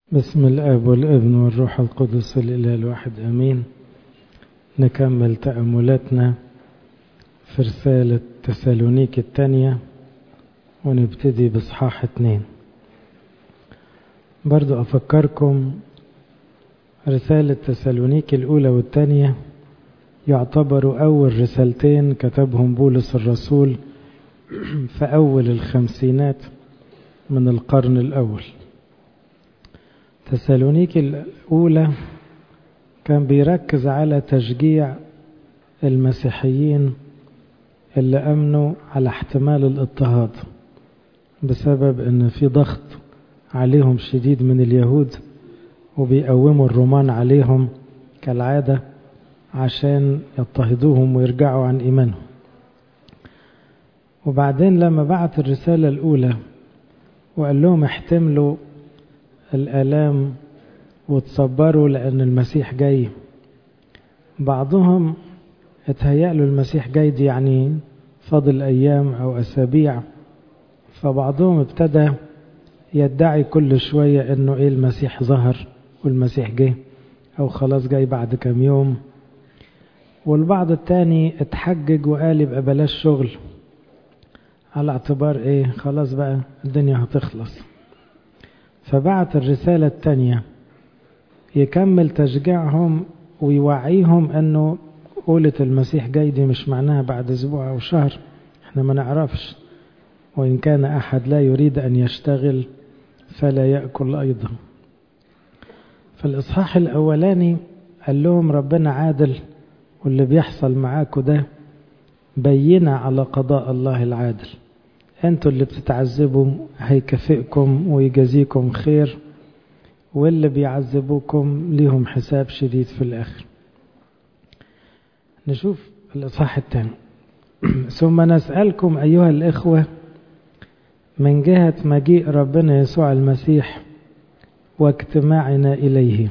بسم الاب والابن والروح القدس الاله الواحد امين نكمل تاملاتنا في رساله تسالونيك الثانيه ونبتدي باصحاح اتنين برضو افكركم رساله تسالونيك الاولى والثانيه يعتبروا اول رسالتين كتبهم بولس الرسول في اول الخمسينات من القرن الاول تسالونيكي الأولى كان بيركز على تشجيع المسيحيين اللي أمنوا على احتمال الاضطهاد بسبب أن في ضغط عليهم شديد من اليهود وبيقوموا الرومان عليهم كالعادة عشان يضطهدوهم ويرجعوا عن إيمانهم وبعدين لما بعت الرسالة الأولى وقال لهم احتملوا الآلام وتصبروا لأن المسيح جاي بعضهم اتهيأ له المسيح جاي دي يعني فاضل أيام أو أسابيع فبعضهم ابتدى يدعي كل شوية إنه إيه المسيح ظهر والمسيح جه أو خلاص جاي بعد كام يوم والبعض التاني اتحجج وقال يبقى بلاش شغل على اعتبار إيه خلاص بقى الدنيا هتخلص فبعت الرسالة الثانية يكمل تشجيعهم ويوعيهم انه قولة المسيح جاي دي مش معناها بعد اسبوع او شهر احنا ما نعرفش وان كان احد لا يريد ان يشتغل فلا يأكل ايضا فالاصحاح الاولاني قال لهم ربنا عادل واللي بيحصل معاكم ده بينة على قضاء الله العادل انتوا اللي بتتعذبوا هيكافئكم ويجازيكم خير واللي بيعذبوكم ليهم حساب شديد في الاخر نشوف الاصحاح الثاني ثم نسألكم ايها الاخوة من جهة مجيء ربنا يسوع المسيح واجتماعنا اليه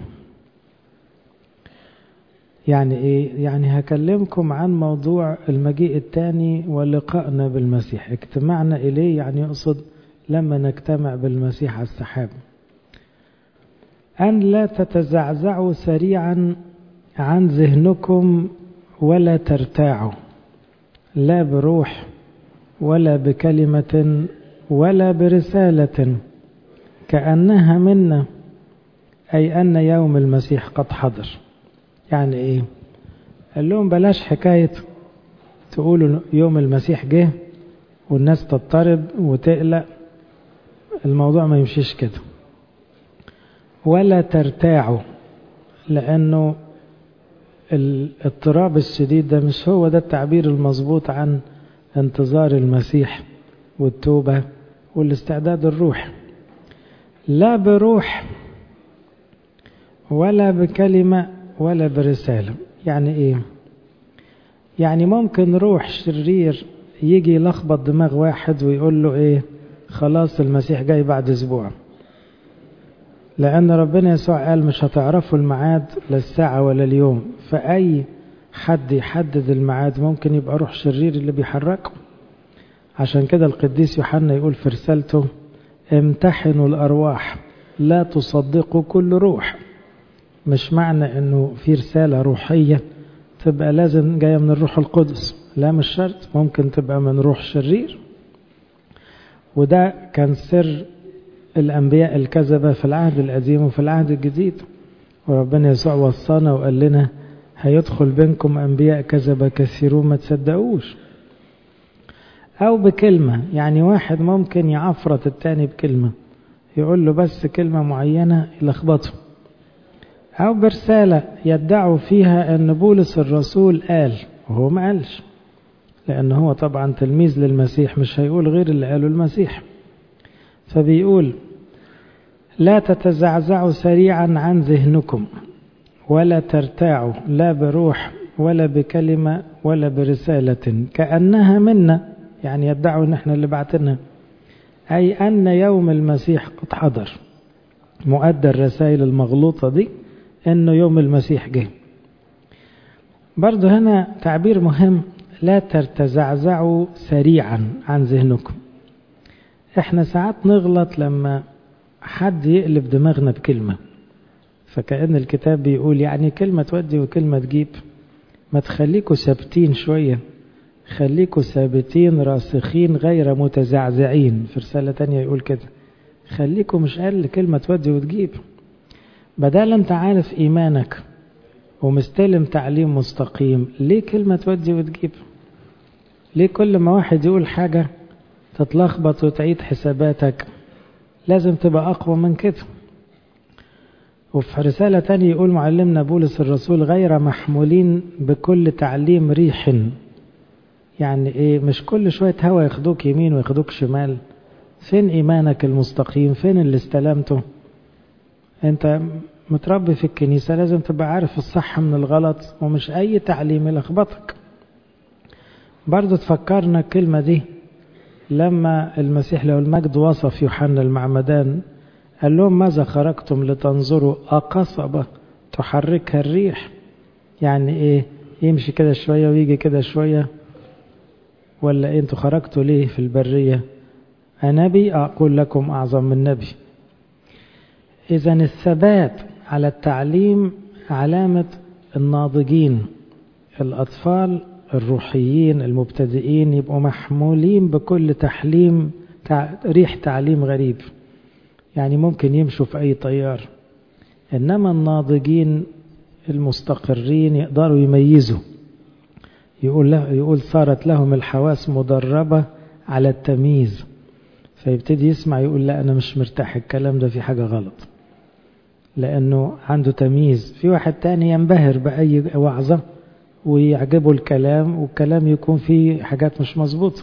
يعني ايه يعني هكلمكم عن موضوع المجيء الثاني ولقائنا بالمسيح اجتماعنا اليه يعني يقصد لما نجتمع بالمسيح على السحاب ان لا تتزعزعوا سريعا عن ذهنكم ولا ترتاعوا لا بروح ولا بكلمه ولا برساله كانها منا اي ان يوم المسيح قد حضر يعني ايه قال لهم بلاش حكاية تقولوا يوم المسيح جه والناس تضطرب وتقلق الموضوع ما يمشيش كده ولا ترتاعوا لانه الاضطراب الشديد ده مش هو ده التعبير المظبوط عن انتظار المسيح والتوبة والاستعداد الروحي لا بروح ولا بكلمة ولا برسالة يعني ايه يعني ممكن روح شرير يجي يلخبط دماغ واحد ويقول له ايه خلاص المسيح جاي بعد اسبوع لان ربنا يسوع قال مش هتعرفوا الميعاد للساعة ولا اليوم فاي حد يحدد الميعاد ممكن يبقى روح شرير اللي بيحركه عشان كده القديس يوحنا يقول في رسالته امتحنوا الارواح لا تصدقوا كل روح مش معنى انه في رسالة روحية تبقى لازم جاية من الروح القدس لا مش شرط ممكن تبقى من روح شرير وده كان سر الأنبياء الكذبة في العهد القديم وفي العهد الجديد وربنا يسوع وصانا وقال لنا هيدخل بينكم أنبياء كذبة كثيرون ما تصدقوش أو بكلمة يعني واحد ممكن يعفرت التاني بكلمة يقول له بس كلمة معينة يلخبطه أو برسالة يدعوا فيها أن بولس الرسول قال وهو ما قالش لأن هو طبعا تلميذ للمسيح مش هيقول غير اللي قاله المسيح فبيقول لا تتزعزعوا سريعا عن ذهنكم ولا ترتاعوا لا بروح ولا بكلمة ولا برسالة كأنها منا يعني يدعوا ان احنا اللي بعتنا أي أن يوم المسيح قد حضر مؤدى الرسائل المغلوطة دي انه يوم المسيح جه برضه هنا تعبير مهم لا تتزعزعوا سريعا عن ذهنكم احنا ساعات نغلط لما حد يقلب دماغنا بكلمة فكأن الكتاب بيقول يعني كلمة تودي وكلمة تجيب ما تخليكوا ثابتين شوية خليكوا ثابتين راسخين غير متزعزعين في رسالة تانية يقول كده خليكوا مش قال كلمة تودي وتجيب بدل انت عارف ايمانك ومستلم تعليم مستقيم ليه كلمة تودي وتجيب ليه كل ما واحد يقول حاجة تتلخبط وتعيد حساباتك لازم تبقى أقوى من كده وفي رسالة تانية يقول معلمنا بولس الرسول غير محمولين بكل تعليم ريح يعني ايه مش كل شوية هوا ياخدوك يمين وياخدوك شمال فين ايمانك المستقيم فين اللي استلمته انت متربي في الكنيسة لازم تبقى عارف الصح من الغلط ومش اي تعليم يلخبطك برضو تفكرنا الكلمة دي لما المسيح له المجد وصف يوحنا المعمدان قال لهم ماذا خرجتم لتنظروا أقصبة تحركها الريح يعني ايه يمشي كده شوية ويجي كده شوية ولا إيه انتوا خرجتوا ليه في البرية أنبي أقول لكم أعظم من نبي إذا الثبات على التعليم علامة الناضجين الأطفال الروحيين المبتدئين يبقوا محمولين بكل تحليم تع... ريح تعليم غريب يعني ممكن يمشوا في أي طيار إنما الناضجين المستقرين يقدروا يميزوا يقول, له يقول صارت لهم الحواس مدربة على التمييز فيبتدي يسمع يقول لا أنا مش مرتاح الكلام ده في حاجة غلط لأنه عنده تمييز في واحد تاني ينبهر بأي وعظة ويعجبه الكلام والكلام يكون فيه حاجات مش مظبوطة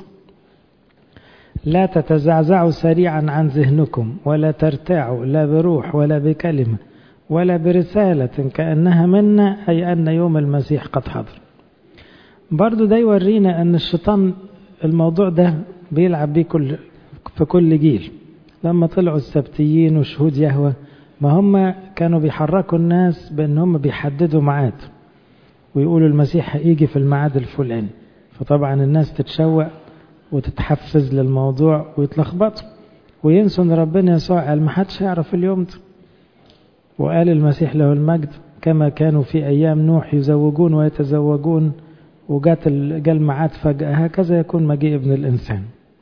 لا تتزعزعوا سريعا عن ذهنكم ولا ترتاعوا لا بروح ولا بكلمة ولا برسالة كأنها منا أي أن يوم المسيح قد حضر برضو ده يورينا أن الشيطان الموضوع ده بيلعب بيه كل في كل جيل لما طلعوا السبتيين وشهود يهوه ما هم كانوا بيحركوا الناس بأن هم بيحددوا ميعاد ويقولوا المسيح هيجي في الميعاد الفلاني فطبعا الناس تتشوق وتتحفز للموضوع ويتلخبطوا وينسوا ان ربنا يسوع قال ما حدش يعرف اليوم ده وقال المسيح له المجد كما كانوا في ايام نوح يزوجون ويتزوجون وجات جاء الميعاد فجأة هكذا يكون مجيء ابن الإنسان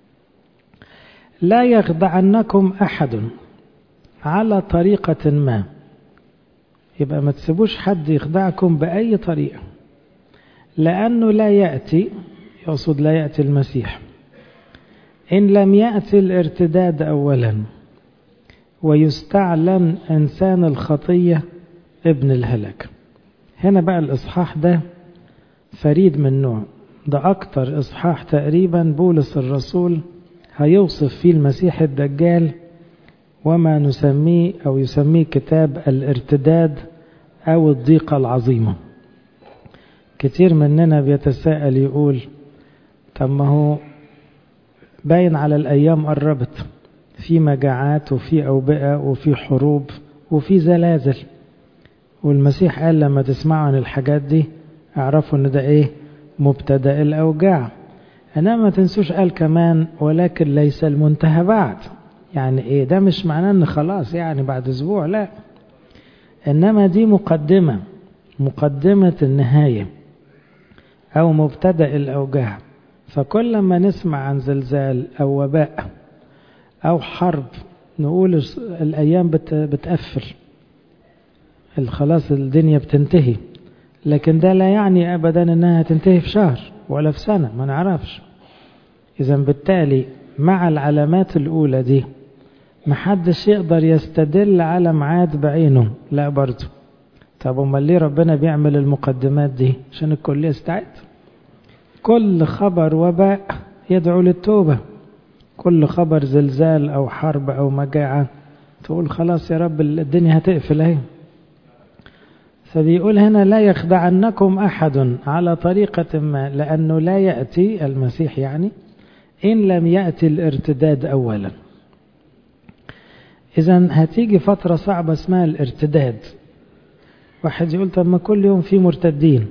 لا يخدعنكم أحد على طريقة ما يبقى ما تسيبوش حد يخدعكم بأي طريقة لأنه لا يأتي يقصد لا يأتي المسيح إن لم يأتي الارتداد أولا ويستعلن إنسان الخطية ابن الهلاك هنا بقى الإصحاح ده فريد من نوع ده أكتر إصحاح تقريبا بولس الرسول هيوصف فيه المسيح الدجال وما نسميه أو يسميه كتاب الارتداد أو الضيقة العظيمة كتير مننا بيتساءل يقول طب ما هو باين على الأيام قربت في مجاعات وفي أوبئة وفي حروب وفي زلازل والمسيح قال لما تسمعوا عن الحاجات دي اعرفوا ان ده ايه مبتدأ الأوجاع انما ما تنسوش قال كمان ولكن ليس المنتهى بعد يعني ايه ده مش معناه ان خلاص يعني بعد اسبوع لا انما دي مقدمة مقدمة النهاية او مبتدأ الاوجاع فكل ما نسمع عن زلزال او وباء او حرب نقول الايام بتقفل خلاص الدنيا بتنتهي لكن ده لا يعني ابدا انها تنتهي في شهر ولا في سنة ما نعرفش اذا بالتالي مع العلامات الاولى دي محدش يقدر يستدل على ميعاد بعينه لا برضه طب امال ليه ربنا بيعمل المقدمات دي عشان الكل يستعد كل خبر وباء يدعو للتوبة كل خبر زلزال او حرب او مجاعة تقول خلاص يا رب الدنيا هتقفل اهي فبيقول هنا لا يخدعنكم أحد على طريقة ما لأنه لا يأتي المسيح يعني إن لم يأتي الارتداد أولا إذا هتيجي فترة صعبة اسمها الارتداد واحد يقول طب ما كل يوم في مرتدين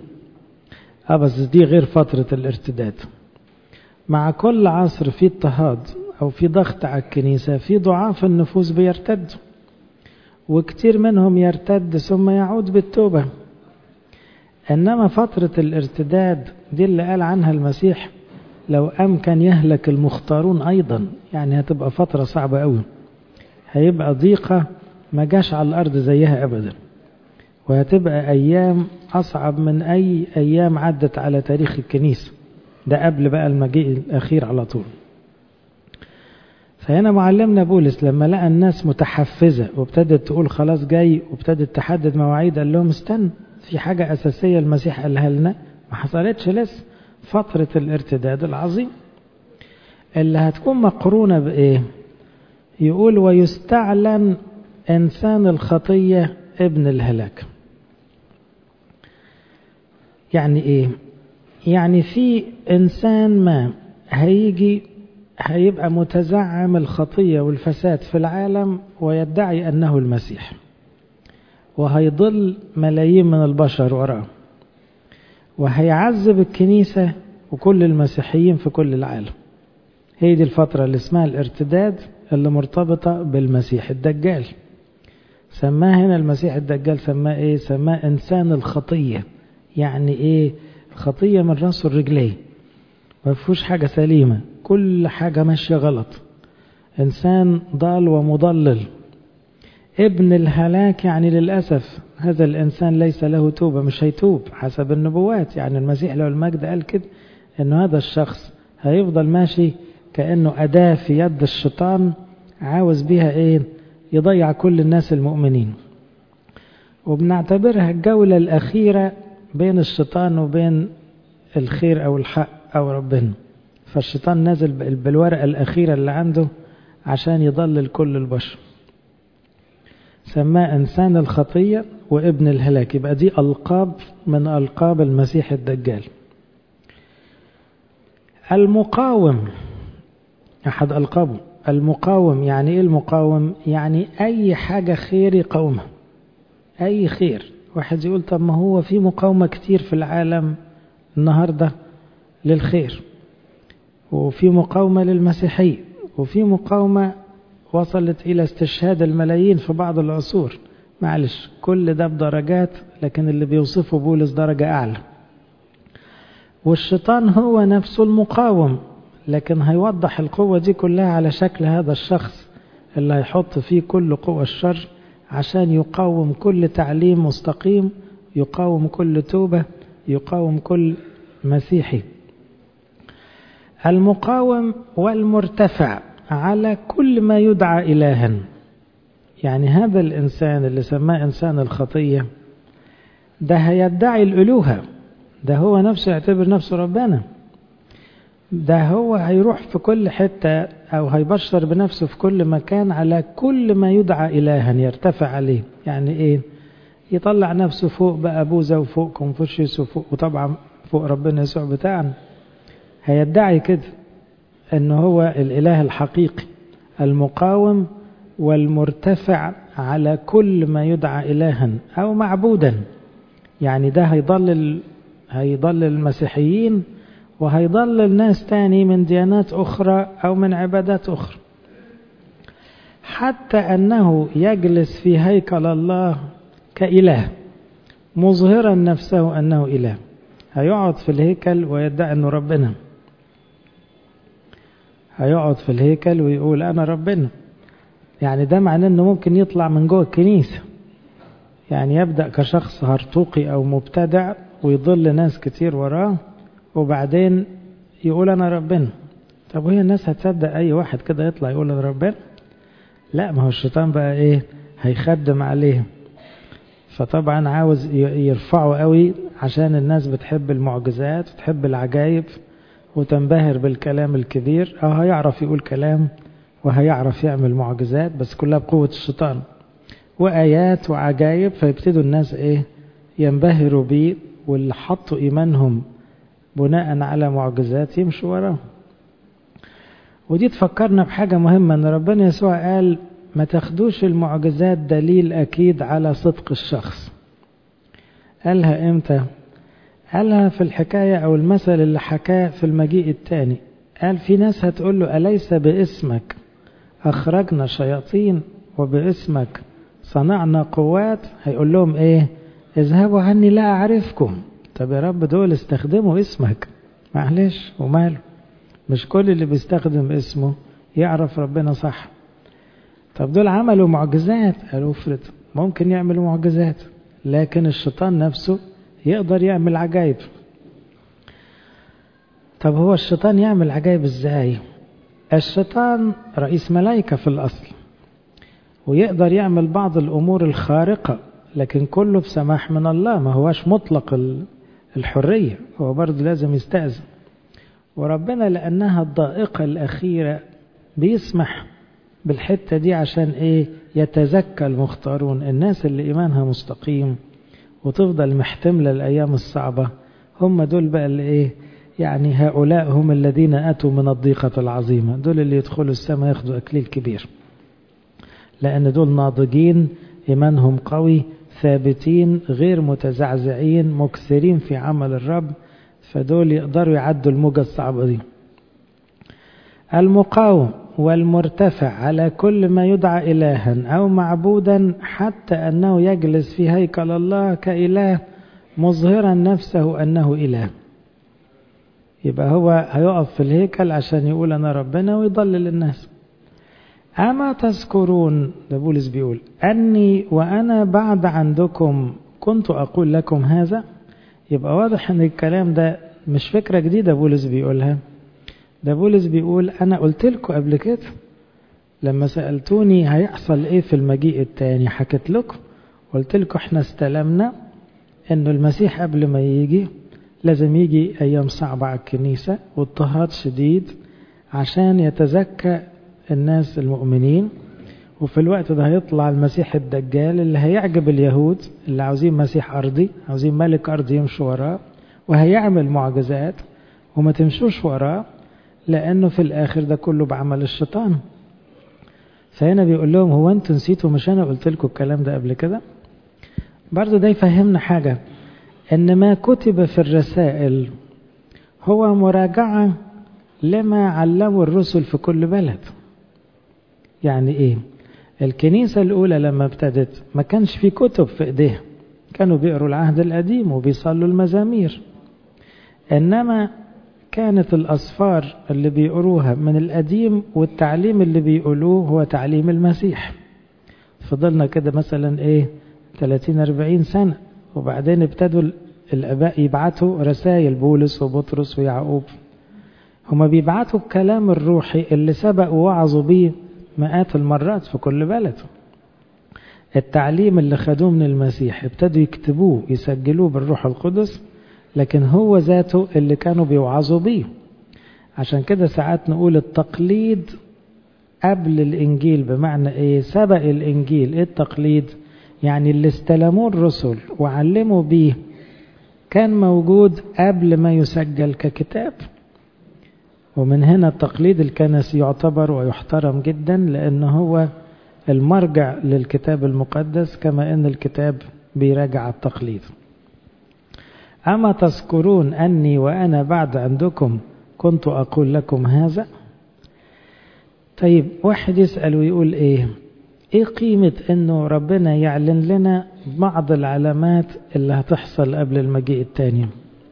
اه بس دي غير فترة الارتداد مع كل عصر في اضطهاد أو في ضغط على الكنيسة في ضعاف النفوس بيرتدوا وكتير منهم يرتد ثم يعود بالتوبة إنما فترة الارتداد دي اللي قال عنها المسيح لو أمكن يهلك المختارون أيضا يعني هتبقى فترة صعبة قوي هيبقى ضيقة ما جاش على الأرض زيها أبدا وهتبقى أيام أصعب من أي أيام عدت على تاريخ الكنيسة ده قبل بقى المجيء الأخير على طول فهنا معلمنا بولس لما لقى الناس متحفزة وابتدت تقول خلاص جاي وابتدت تحدد مواعيد قال لهم استنى في حاجة أساسية المسيح قالها لنا ما حصلتش لسه فترة الارتداد العظيم اللي هتكون مقرونة بإيه يقول ويستعلن إنسان الخطية ابن الهلاك يعني إيه يعني في إنسان ما هيجي هيبقى متزعم الخطية والفساد في العالم ويدعي أنه المسيح وهيضل ملايين من البشر وراه وهيعذب الكنيسة وكل المسيحيين في كل العالم هي دي الفترة اللي اسمها الارتداد اللي مرتبطة بالمسيح الدجال سماه هنا المسيح الدجال سماه ايه سماه انسان الخطية يعني ايه الخطية من راسه الرجلين ما فيهوش حاجة سليمة كل حاجة ماشية غلط إنسان ضال ومضلل ابن الهلاك يعني للأسف هذا الإنسان ليس له توبة مش هيتوب حسب النبوات يعني المسيح له المجد قال كده إنه هذا الشخص هيفضل ماشي كأنه أداة في يد الشيطان عاوز بيها إيه يضيع كل الناس المؤمنين وبنعتبرها الجولة الأخيرة بين الشيطان وبين الخير أو الحق أو ربنا فالشيطان نازل بالورقة الأخيرة اللي عنده عشان يضلل كل البشر سماه إنسان الخطية وابن الهلاك يبقى دي ألقاب من ألقاب المسيح الدجال المقاوم أحد ألقابه المقاوم يعني إيه المقاوم يعني أي حاجة خير يقاومها أي خير واحد يقول طب ما هو في مقاومة كتير في العالم النهاردة للخير وفي مقاومة للمسيحية وفي مقاومة وصلت إلى استشهاد الملايين في بعض العصور معلش كل ده بدرجات لكن اللي بيوصفه بولس درجة أعلى والشيطان هو نفسه المقاوم لكن هيوضح القوة دي كلها على شكل هذا الشخص اللي هيحط فيه كل قوة الشر عشان يقاوم كل تعليم مستقيم يقاوم كل توبة يقاوم كل مسيحي المقاوم والمرتفع على كل ما يدعى إلها يعني هذا الإنسان اللي سماه إنسان الخطية ده هيدعي الألوهة ده هو نفسه يعتبر نفسه ربنا ده هو هيروح في كل حتة أو هيبشر بنفسه في كل مكان على كل ما يدعى إلها يرتفع عليه يعني إيه يطلع نفسه فوق بقى بوذا وفوق كونفوشيوس وفوق وطبعا فوق ربنا يسوع بتاعنا هيدعي كده ان هو الاله الحقيقي المقاوم والمرتفع على كل ما يدعى الها او معبودا يعني ده هيضلل هيضلل المسيحيين وهيضلل ناس تاني من ديانات اخرى او من عبادات اخرى حتى انه يجلس في هيكل الله كاله مظهرا نفسه انه اله هيقعد في الهيكل ويدعي انه ربنا هيقعد في الهيكل ويقول انا ربنا يعني ده معناه انه ممكن يطلع من جوه الكنيسه يعني يبدا كشخص هرطوقي او مبتدع ويضل ناس كتير وراه وبعدين يقول انا ربنا طب وهي الناس هتصدق اي واحد كده يطلع يقول انا ربنا لا ما هو الشيطان بقى ايه هيخدم عليه فطبعا عاوز يرفعه قوي عشان الناس بتحب المعجزات وتحب العجائب وتنبهر بالكلام الكبير أو هيعرف يقول كلام وهيعرف يعمل معجزات بس كلها بقوة الشيطان وآيات وعجائب فيبتدوا الناس إيه ينبهروا بيه واللي حطوا إيمانهم بناء على معجزات يمشوا وراه ودي تفكرنا بحاجة مهمة أن ربنا يسوع قال ما تاخدوش المعجزات دليل أكيد على صدق الشخص قالها إمتى قالها في الحكاية أو المثل اللي حكاه في المجيء الثاني قال في ناس هتقول له أليس باسمك أخرجنا شياطين وباسمك صنعنا قوات هيقول لهم إيه اذهبوا عني لا أعرفكم طب يا رب دول استخدموا اسمك معلش وماله مش كل اللي بيستخدم اسمه يعرف ربنا صح طب دول عملوا معجزات قالوا افرض ممكن يعملوا معجزات لكن الشيطان نفسه يقدر يعمل عجائب طب هو الشيطان يعمل عجائب ازاي الشيطان رئيس ملائكة في الأصل ويقدر يعمل بعض الأمور الخارقة لكن كله بسماح من الله ما هواش مطلق الحرية هو برضه لازم يستأذن وربنا لأنها الضائقة الأخيرة بيسمح بالحتة دي عشان إيه يتزكى المختارون الناس اللي إيمانها مستقيم وتفضل محتملة الأيام الصعبة هم دول بقى اللي إيه يعني هؤلاء هم الذين أتوا من الضيقة العظيمة دول اللي يدخلوا السماء ياخدوا أكليل كبير لأن دول ناضجين إيمانهم قوي ثابتين غير متزعزعين مكثرين في عمل الرب فدول يقدروا يعدوا الموجة الصعبة دي المقاوم والمرتفع على كل ما يدعى إلها أو معبودا حتى أنه يجلس في هيكل الله كإله مظهرا نفسه أنه إله يبقى هو هيقف في الهيكل عشان يقول أنا ربنا ويضلل الناس أما تذكرون ده بولس بيقول أني وأنا بعد عندكم كنت أقول لكم هذا يبقى واضح أن الكلام ده مش فكرة جديدة بولس بيقولها ده بولس بيقول أنا قلت لكم قبل كده لما سألتوني هيحصل إيه في المجيء التاني حكيت لكم قلت لكم إحنا استلمنا إنه المسيح قبل ما يجي لازم يجي أيام صعبة على الكنيسة واضطهاد شديد عشان يتزكى الناس المؤمنين وفي الوقت ده هيطلع المسيح الدجال اللي هيعجب اليهود اللي عاوزين مسيح أرضي عاوزين ملك أرضي يمشوا وراه وهيعمل معجزات وما تمشوش وراه لأنه في الآخر ده كله بعمل الشيطان فهنا بيقول لهم هو أنتوا نسيتوا مش أنا قلت لكم الكلام ده قبل كده برضه ده يفهمنا حاجة ان ما كتب في الرسائل هو مراجعة لما علموا الرسل في كل بلد يعني ايه الكنيسة الاولى لما ابتدت ما كانش في كتب في ايديها كانوا بيقروا العهد القديم وبيصلوا المزامير انما كانت الاسفار اللي بيقروها من القديم والتعليم اللي بيقولوه هو تعليم المسيح فضلنا كده مثلا ايه 30 40 سنة وبعدين ابتدوا الاباء يبعتوا رسائل بولس وبطرس ويعقوب هما بيبعتوا الكلام الروحي اللي سبق ووعظوا بيه مئات المرات في كل بلد التعليم اللي خدوه من المسيح ابتدوا يكتبوه يسجلوه بالروح القدس لكن هو ذاته اللي كانوا بيوعظوا بيه عشان كده ساعات نقول التقليد قبل الإنجيل بمعنى إيه سبق الإنجيل إيه التقليد يعني اللي استلموه الرسل وعلموا بيه كان موجود قبل ما يسجل ككتاب ومن هنا التقليد الكنسي يعتبر ويحترم جدا لأنه هو المرجع للكتاب المقدس كما أن الكتاب بيراجع التقليد أما تذكرون أني وأنا بعد عندكم كنت أقول لكم هذا طيب واحد يسأل ويقول إيه إيه قيمة أنه ربنا يعلن لنا بعض العلامات اللي هتحصل قبل المجيء التاني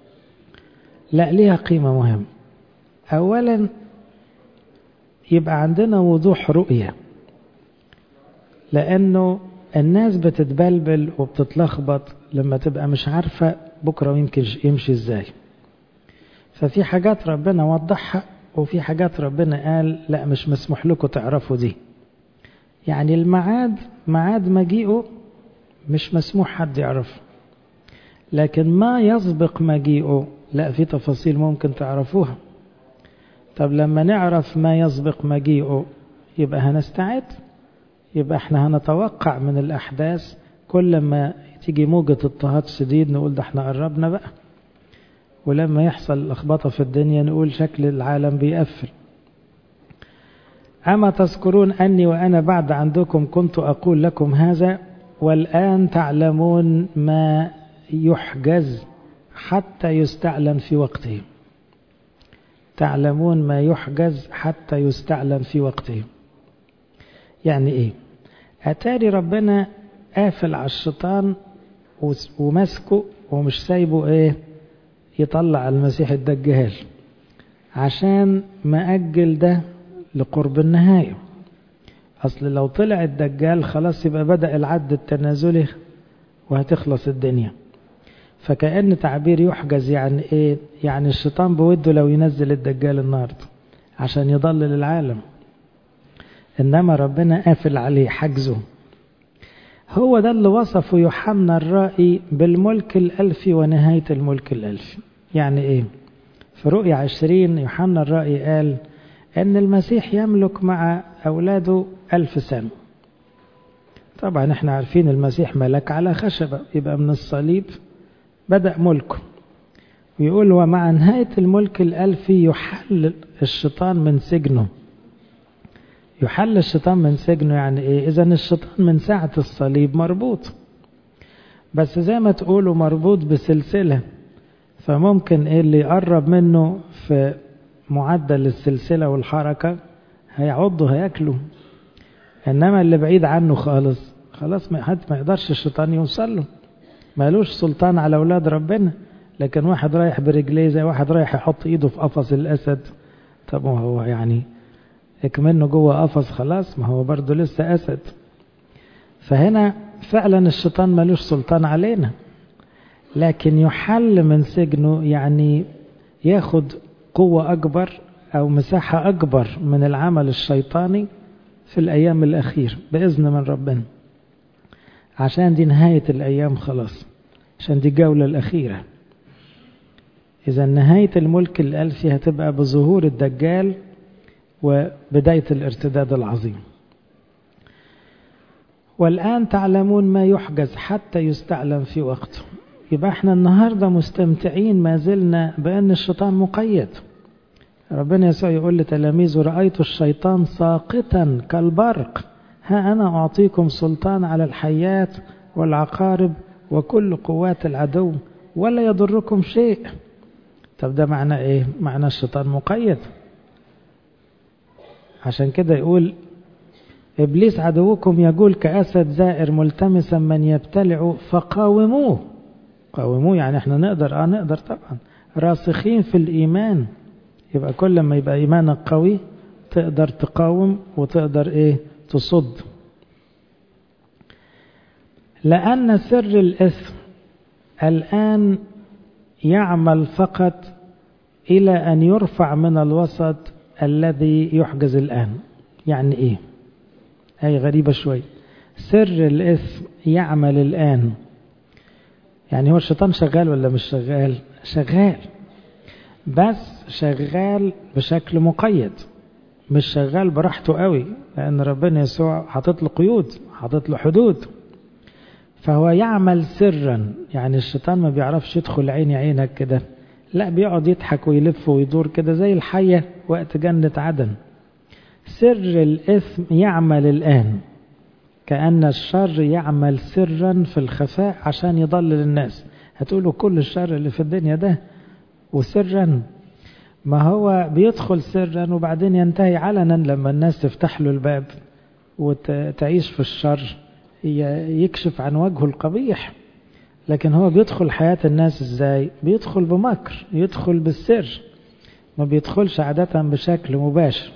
لا ليها قيمة مهمة أولا يبقى عندنا وضوح رؤية لأنه الناس بتتبلبل وبتتلخبط لما تبقى مش عارفة بكرة يمكن يمشي ازاي ففي حاجات ربنا وضحها وفي حاجات ربنا قال لا مش مسموح لكم تعرفوا دي يعني الميعاد ميعاد مجيئه مش مسموح حد يعرفه لكن ما يسبق مجيئه لا في تفاصيل ممكن تعرفوها طب لما نعرف ما يسبق مجيئه يبقى هنستعد يبقى احنا هنتوقع من الأحداث كل ما تيجي موجة اضطهاد شديد نقول ده احنا قربنا بقى ولما يحصل لخبطة في الدنيا نقول شكل العالم بيقفل أما تذكرون أني وأنا بعد عندكم كنت أقول لكم هذا والآن تعلمون ما يحجز حتى يستعلن في وقته تعلمون ما يحجز حتى يستعلم في وقته يعني ايه اتاري ربنا قافل على الشيطان ومسكه ومش سايبه ايه يطلع المسيح الدجال عشان مأجل ده لقرب النهاية أصل لو طلع الدجال خلاص يبقى بدأ العد التنازلي وهتخلص الدنيا فكأن تعبير يحجز يعني إيه يعني الشيطان بوده لو ينزل الدجال النهاردة عشان يضلل العالم إنما ربنا قافل عليه حجزه هو ده اللي وصفه يوحنا الرائي بالملك الألفي ونهاية الملك الألفي يعني إيه في رؤية عشرين يوحنا الرائي قال أن المسيح يملك مع أولاده ألف سنة طبعا احنا عارفين المسيح ملك على خشبة يبقى من الصليب بدأ ملكه ويقول ومع نهاية الملك الألفي يحل الشيطان من سجنه يحل الشيطان من سجنه يعني ايه اذا الشيطان من ساعة الصليب مربوط بس زي ما تقولوا مربوط بسلسلة فممكن ايه اللي يقرب منه في معدل السلسلة والحركة هيعضه هياكله انما اللي بعيد عنه خالص خلاص ما حد ما يقدرش الشيطان يوصل له مالوش سلطان على اولاد ربنا لكن واحد رايح برجليه زي واحد رايح يحط ايده في قفص الاسد طب هو يعني اكمنه جوه قفص خلاص ما هو برضه لسه اسد فهنا فعلا الشيطان ملوش سلطان علينا لكن يحل من سجنه يعني ياخد قوة أكبر أو مساحة أكبر من العمل الشيطاني في الأيام الأخيرة بإذن من ربنا عشان دي نهاية الأيام خلاص عشان دي الجولة الأخيرة إذا نهاية الملك الألفي هتبقى بظهور الدجال وبداية الارتداد العظيم والآن تعلمون ما يحجز حتى يستعلم في وقته يبقى احنا النهاردة مستمتعين ما زلنا بأن الشيطان مقيد ربنا يسوع يقول لتلاميذه رأيت الشيطان ساقطا كالبرق ها أنا أعطيكم سلطان على الحيات والعقارب وكل قوات العدو ولا يضركم شيء طب ده معنى ايه معنى الشيطان مقيد عشان كده يقول إبليس عدوكم يقول كأسد زائر ملتمسا من يبتلعه فقاوموه قاوموه يعني احنا نقدر اه نقدر طبعا راسخين في الإيمان يبقى كل ما يبقى إيمانك قوي تقدر تقاوم وتقدر ايه تصد لأن سر الإثم الآن يعمل فقط إلى أن يرفع من الوسط الذي يحجز الآن يعني إيه هي غريبة شوي سر الإثم يعمل الآن يعني هو الشيطان شغال ولا مش شغال شغال بس شغال بشكل مقيد مش شغال براحته قوي لأن ربنا يسوع حاطط له قيود حاطط له حدود فهو يعمل سرا يعني الشيطان ما بيعرفش يدخل عيني عينك كده لا بيقعد يضحك ويلف ويدور كده زي الحية وقت جنة عدن سر الإثم يعمل الآن كأن الشر يعمل سرا في الخفاء عشان يضلل الناس هتقولوا كل الشر اللي في الدنيا ده وسرا ما هو بيدخل سرا وبعدين ينتهي علنا لما الناس تفتح له الباب وتعيش في الشر يكشف عن وجهه القبيح لكن هو بيدخل حياة الناس ازاي بيدخل بمكر يدخل بالسر ما بيدخلش عادة بشكل مباشر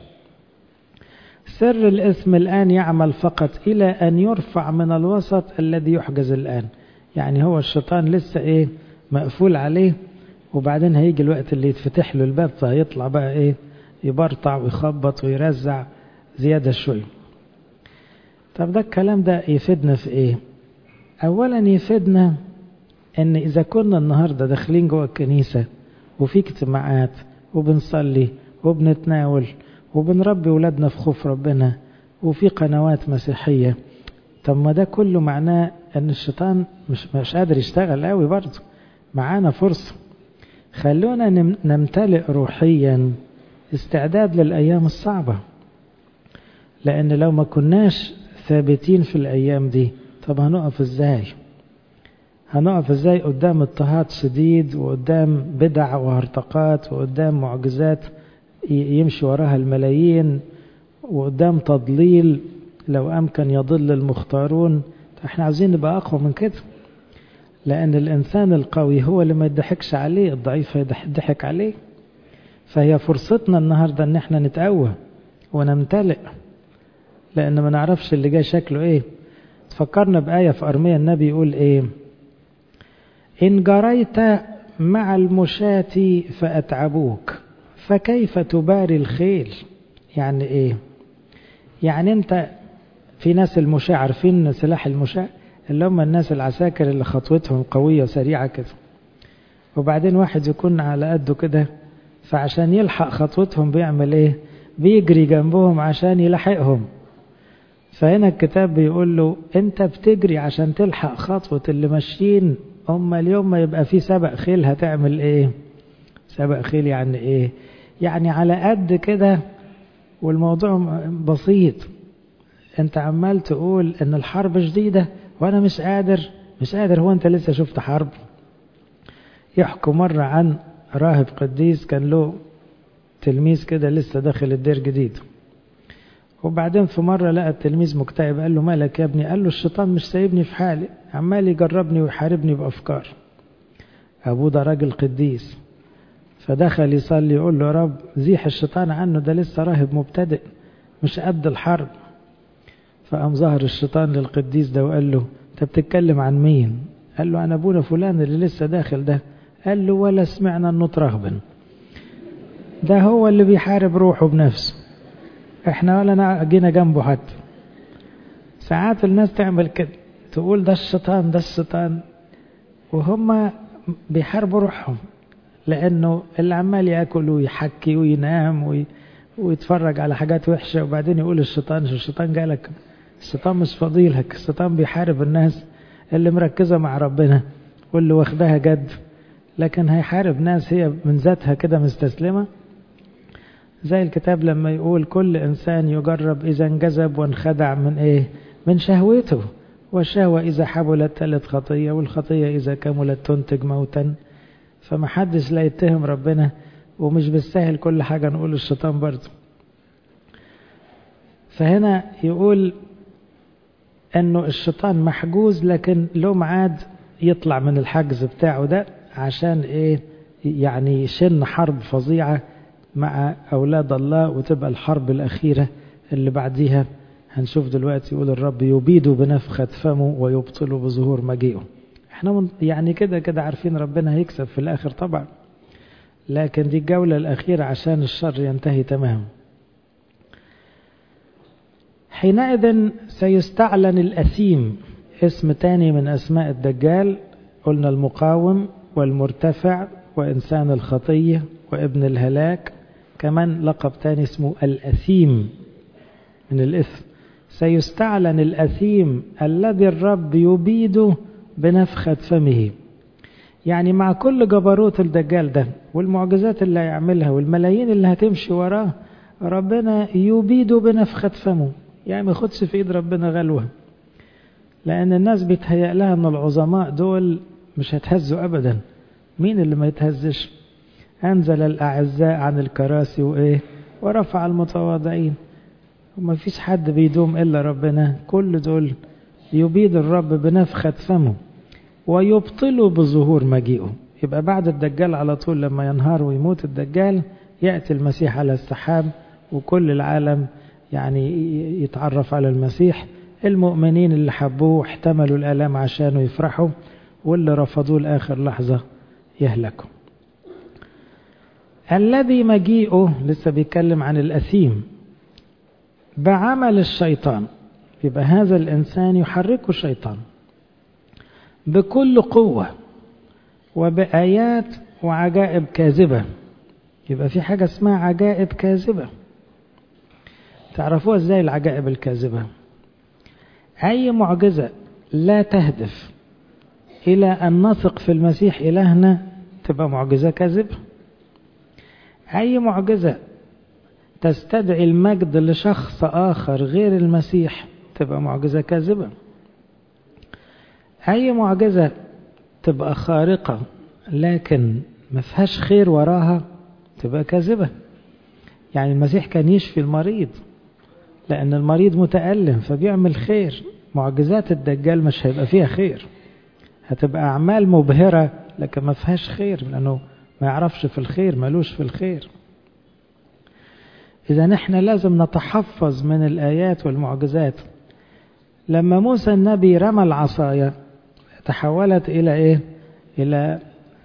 سر الاسم الآن يعمل فقط إلى أن يرفع من الوسط الذي يحجز الآن يعني هو الشيطان لسه إيه مقفول عليه وبعدين هيجي الوقت اللي يتفتح له الباب فهيطلع بقى إيه يبرطع ويخبط ويرزع زيادة شوي طب ده الكلام ده يفيدنا في إيه أولا يفيدنا ان اذا كنا النهاردة داخلين جوه الكنيسة وفي اجتماعات وبنصلي وبنتناول وبنربي ولادنا في خوف ربنا وفي قنوات مسيحية طب ما ده كله معناه ان الشيطان مش, مش قادر يشتغل قوي برضه معانا فرصة خلونا نمتلئ روحيا استعداد للأيام الصعبة لأن لو ما كناش ثابتين في الأيام دي طب هنقف ازاي هنقف ازاي قدام اضطهاد شديد وقدام بدع وهرطقات وقدام معجزات يمشي وراها الملايين وقدام تضليل لو أمكن يضل المختارون احنا عاوزين نبقى أقوى من كده لأن الإنسان القوي هو اللي ما يضحكش عليه الضعيف يضحك عليه فهي فرصتنا النهاردة ان احنا نتقوى ونمتلئ لأن ما نعرفش اللي جاي شكله ايه تفكرنا بآية في أرمية النبي يقول ايه إن جريت مع المشاة فأتعبوك فكيف تباري الخيل يعني ايه يعني انت في ناس المشاة عارفين سلاح المشاة اللي هم الناس العساكر اللي خطوتهم قوية سريعة كده وبعدين واحد يكون على قده كده فعشان يلحق خطوتهم بيعمل ايه بيجري جنبهم عشان يلحقهم فهنا الكتاب بيقول له انت بتجري عشان تلحق خطوة اللي ماشيين هم اليوم ما يبقى في سبق خيل هتعمل ايه سبق خيل يعني ايه يعني على قد كده والموضوع بسيط انت عمال تقول ان الحرب شديدة وانا مش قادر مش قادر هو انت لسه شفت حرب يحكوا مرة عن راهب قديس كان له تلميذ كده لسه داخل الدير جديد وبعدين في مرة لقى التلميذ مكتئب قال له مالك يا ابني قال له الشيطان مش سايبني في حالي عمال يجربني ويحاربني بأفكار أبوه ده راجل قديس فدخل يصلي يقول له يا رب زيح الشيطان عنه ده لسه راهب مبتدئ مش قد الحرب فقام ظهر الشيطان للقديس ده وقال له انت بتتكلم عن مين قال له انا ابونا فلان اللي لسه داخل ده قال له ولا سمعنا انه رهبا ده هو اللي بيحارب روحه بنفسه احنا ولا جينا جنبه حتى ساعات الناس تعمل كده تقول ده الشيطان ده الشيطان وهم بيحاربوا روحهم لانه اللي عمال ياكل ويحكي وينام وي... ويتفرج على حاجات وحشه وبعدين يقول الشيطان الشيطان جالك الشيطان مش فضيلك الشيطان بيحارب الناس اللي مركزه مع ربنا واللي واخدها جد لكن هيحارب ناس هي من ذاتها كده مستسلمه زي الكتاب لما يقول كل انسان يجرب اذا انجذب وانخدع من ايه من شهوته والشهوه اذا حبلت تلت خطيه والخطيه اذا كملت تنتج موتا فمحدش لا يتهم ربنا ومش بالسهل كل حاجة نقول الشيطان برضه فهنا يقول انه الشيطان محجوز لكن له ميعاد يطلع من الحجز بتاعه ده عشان ايه يعني يشن حرب فظيعة مع اولاد الله وتبقى الحرب الاخيرة اللي بعديها هنشوف دلوقتي يقول الرب يبيد بنفخة فمه ويبطل بظهور مجيئه احنا يعني كده كده عارفين ربنا هيكسب في الاخر طبعا لكن دي الجولة الأخيرة عشان الشر ينتهي تماما حينئذ سيستعلن الأثيم اسم تاني من أسماء الدجال قلنا المقاوم والمرتفع وإنسان الخطية وابن الهلاك كمان لقب تاني اسمه الأثيم من الإثم سيستعلن الأثيم الذي الرب يبيده بنفخة فمه يعني مع كل جبروت الدجال ده والمعجزات اللي هيعملها والملايين اللي هتمشي وراه ربنا يبيده بنفخة فمه يعني ما ياخدش في ايد ربنا غلوة لأن الناس بيتهيأ لها أن العظماء دول مش هتهزوا أبدا مين اللي ما يتهزش أنزل الأعزاء عن الكراسي وإيه ورفع المتواضعين وما فيش حد بيدوم إلا ربنا كل دول يبيد الرب بنفخة فمه ويبطل بظهور مجيئه يبقى بعد الدجال على طول لما ينهار ويموت الدجال يأتي المسيح على السحاب وكل العالم يعني يتعرف على المسيح المؤمنين اللي حبوه واحتملوا الآلام عشانه يفرحوا واللي رفضوه لآخر لحظة يهلكوا الذي مجيئه لسه بيتكلم عن الأثيم بعمل الشيطان يبقى هذا الإنسان يحركه الشيطان بكل قوة وبآيات وعجائب كاذبة يبقى في حاجة اسمها عجائب كاذبة تعرفوها ازاي العجائب الكاذبة أي معجزة لا تهدف إلى أن نثق في المسيح إلهنا تبقى معجزة كاذبة أي معجزة تستدعي المجد لشخص آخر غير المسيح تبقى معجزة كاذبة أي معجزة تبقى خارقة لكن ما فيهاش خير وراها تبقى كاذبة يعني المسيح كان يشفي المريض لأن المريض متألم فبيعمل خير معجزات الدجال مش هيبقى فيها خير هتبقى أعمال مبهرة لكن ما فيهاش خير لأنه ما يعرفش في الخير ملوش في الخير إذا نحن لازم نتحفظ من الآيات والمعجزات لما موسى النبي رمى العصاية تحولت إلى إيه إلى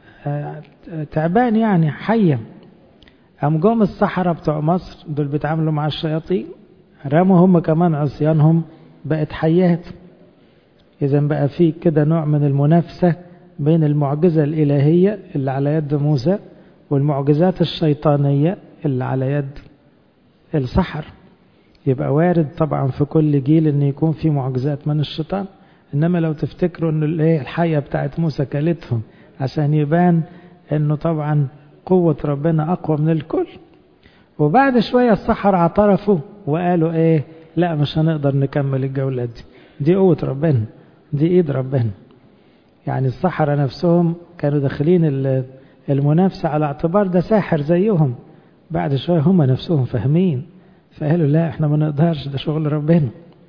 تعبان يعني حية قام جم السحرة بتوع مصر دول بيتعاملوا مع الشياطين رموا هم كمان عصيانهم بقت حيات إذا بقى في كده نوع من المنافسة بين المعجزة الإلهية اللي على يد موسى والمعجزات الشيطانية اللي على يد السحر يبقى وارد طبعا في كل جيل ان يكون في معجزات من الشيطان انما لو تفتكروا ان الحية بتاعت موسى كلتهم عشان يبان انه طبعا قوة ربنا اقوى من الكل وبعد شوية السحر اعترفوا وقالوا ايه لا مش هنقدر نكمل الجولات دي دي قوة ربنا دي ايد ربنا يعني السحرة نفسهم كانوا داخلين المنافسة على اعتبار ده ساحر زيهم بعد شوية هم نفسهم فاهمين فقالوا لا احنا ما نقدرش ده شغل ربنا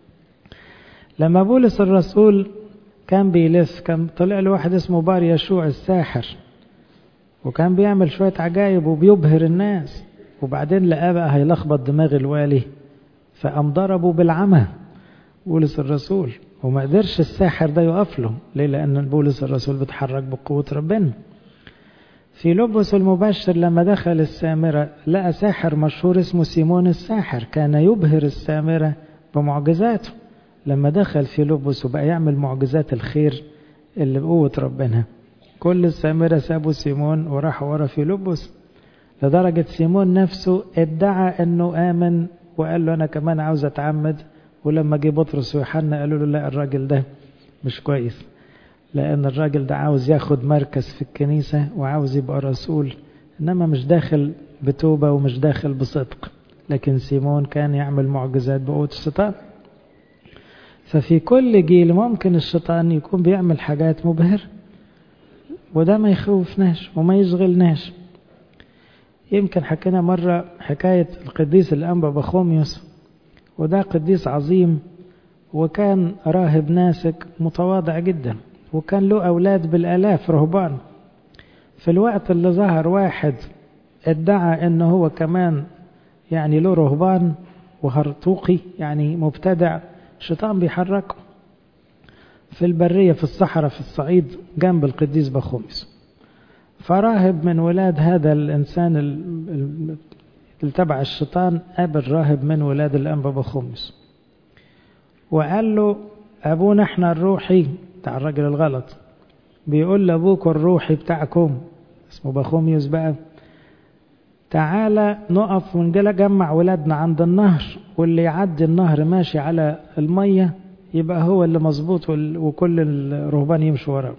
لما بولس الرسول كان بيلف كان طلع له واحد اسمه بار يشوع الساحر وكان بيعمل شوية عجائب وبيبهر الناس وبعدين لقاه بقى هيلخبط دماغ الوالي فقام ضربه بالعمى بولس الرسول وما قدرش الساحر ده يقف له ليه لأن بولس الرسول بيتحرك بقوة ربنا في لبس المبشر لما دخل السامرة لقى ساحر مشهور اسمه سيمون الساحر كان يبهر السامرة بمعجزاته لما دخل في لبس وبقى يعمل معجزات الخير اللي بقوة ربنا كل السامرة سابوا سيمون وراحوا ورا في لبس لدرجة سيمون نفسه ادعى انه امن وقال له انا كمان عاوز اتعمد ولما جه بطرس ويوحنا قالوا له لا الراجل ده مش كويس لأن الراجل ده عاوز ياخد مركز في الكنيسة وعاوز يبقى رسول إنما مش داخل بتوبة ومش داخل بصدق لكن سيمون كان يعمل معجزات بقوة الشيطان ففي كل جيل ممكن الشيطان يكون بيعمل حاجات مبهرة وده ما يخوفناش وما يشغلناش يمكن حكينا مرة حكاية القديس الأنبا بخوميوس وده قديس عظيم وكان راهب ناسك متواضع جدا وكان له أولاد بالآلاف رهبان في الوقت اللي ظهر واحد ادعى انه هو كمان يعني له رهبان وهرطوقي يعني مبتدع شيطان بيحركه في البرية في الصحراء في الصعيد جنب القديس بخومس فراهب من ولاد هذا الإنسان اللي تبع الشيطان قابل راهب من ولاد الأنبا بخومس وقال له أبونا احنا الروحي بتاع الراجل الغلط بيقول لأبوك الروحي بتاعكم اسمه بخوميوس بقى تعالى نقف ونجي جمع ولادنا عند النهر واللي يعدي النهر ماشي على المية يبقى هو اللي مظبوط وكل الرهبان يمشوا وراه